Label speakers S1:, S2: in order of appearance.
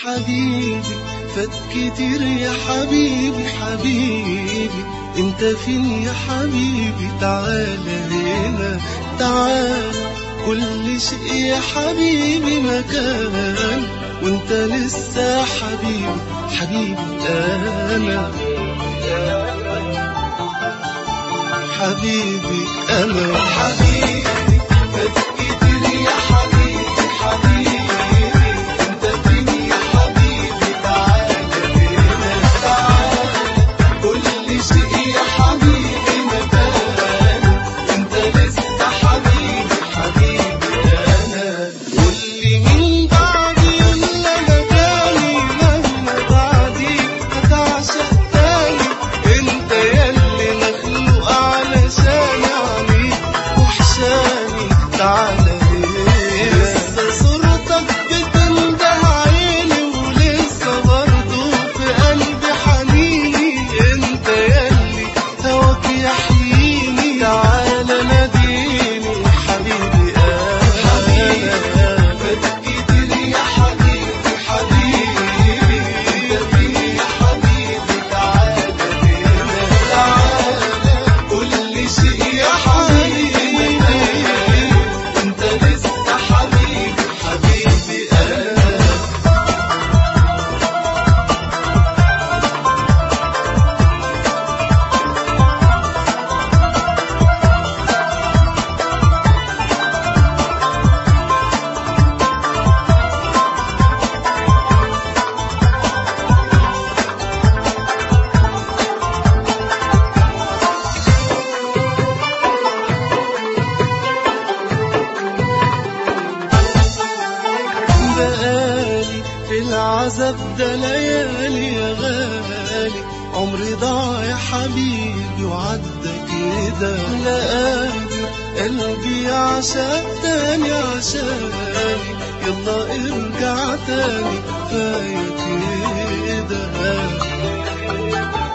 S1: حبيبي فات كتير يا حبيبي حبيبي انت فين يا حبيبي تعال هنا تعال كل شيء يا حبيبي مكان وانت لسه حبيبي حبيبي انا حبيبي انا حبيبي فات كتير يا حبيبي حبيبي انت فين يا حبيبي تعال هنا تعال كل شيء يا حبيبي مكان انت لسه حبيبي حبيبي انا قولي مين بعدي ولا انا تاني مهما بعدي هتعشق تاني انت ياللي مخلوق علشان عليك وحشاني تعالى هنا لسه صورتك بتنده عيني ولسه برضه في قلبي حنيني انت ياللي هواك يحييني تعالى ناديني حبيبي انا فات كتير يا حبيبي حبيبي انت فين يا حبيبي تعالى هنا تعالى كل شيء يا حبيبي انت لسه حبيبي حبيبي انا بقالي في العذاب ده ليالي يا غالي عمري ضاع يا حبيبي وعدى كده لا قادر قلبي عشان تاني عشاني يلا ارجع تاني كفاية كده